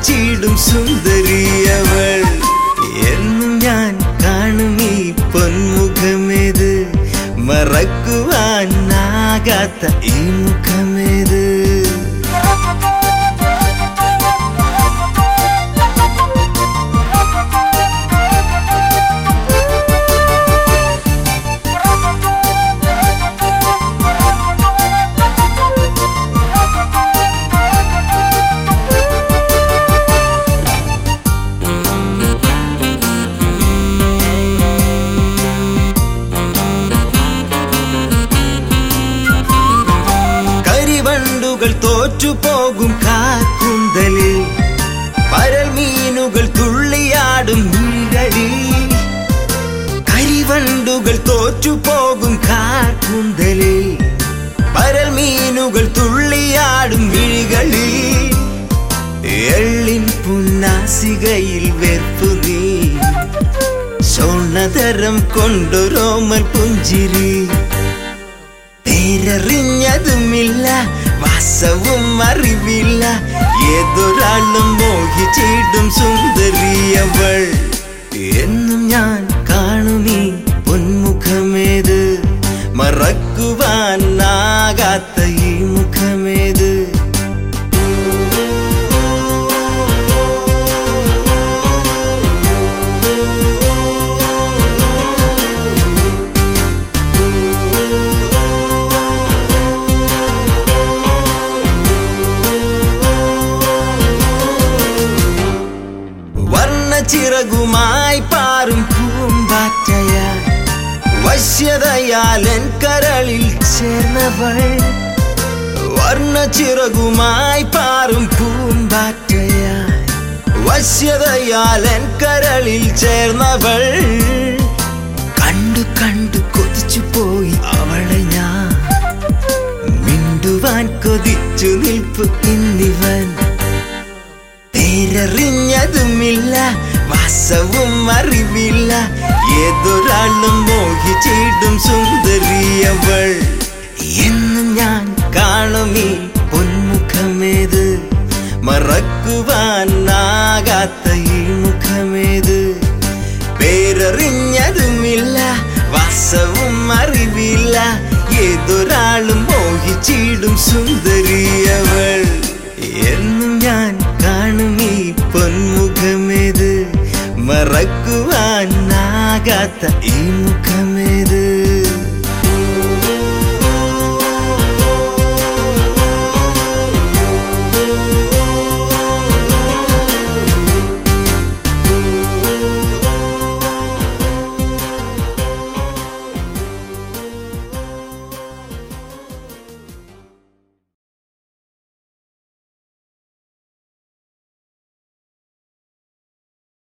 മോഹിച്ചിടും സുന്ദരിയവൾ എന്നും ഞാൻ കാണും ഈ പൊന്മുഖമേത് മറക്കുവാനാകാത്ത ഈ മുഖമേത് കരിവണ്ടുകൾ തോറ്റുപോകും കാക്കുന്തലിൽ പരൽ മീനുകൾ തുള്ളിയാടും നീഴലിൽ കരിവണ്ടുകൾ തോറ്റുപോകും കാക്കുന്തലിൽ പരൽ മീനുകൾ തുള്ളിയാടും വിഴികളിൽ എള്ളിൻ പുന്നാസികയിൽ വെറുപ്പു നീ സ്വർണതരം കൊണ്ടൊരോമൽ പുഞ്ചിരി പേരറിഞ്ഞതുമില്ല വാസവും അറിവില്ല ഏതൊരാളും മോഹിച്ചിടും സുന്ദരിയവൾ എന്നും ഞാൻ കാണുമീ പൊന്മുഖമേത് മറക്കുവാനാകാത്ത ഈ മുഖമേത് വർണ്ണച്ചിറകുമായി പാറും പൂമ്പാറ്റയാൽ വശ്യതയാൽ എൻ കരളിൽ ചേർന്നവൾ വർണ്ണച്ചിറകുമായി പാറും പൂമ്പാറ്റയാൽ വശ്യതയാൽ എൻ കരളിൽ ചേർന്നവൾ കണ്ടു കണ്ടു കൊതിച്ചു പോയി അവളെ ഞാൻ മിണ്ടുവാൻ കൊതിച്ചു നിൽപ്പു ഇന്നിവൻ പേരറിഞ്ഞതുമില്ല വാസവും അറിവില്ല ഏതൊരാളും മോഹിച്ചിടും സുന്ദരിയവൾ എന്നും ഞാൻ കാണും ഈ പൊന്മുഖമേത് മറക്കുവാനാകാത്ത ഈ മുഖമേത് പേരറിഞ്ഞതുമില്ല വാസവും അറിവില്ല ഏതൊരാളും മോഹിച്ചിടും സുന്ദരിയവൾ എന്നും ഞാൻ കാണും ഈ പൊന്മുഖമേത് മറക്കുവാനാകാത്ത ഈ മുഖമേത്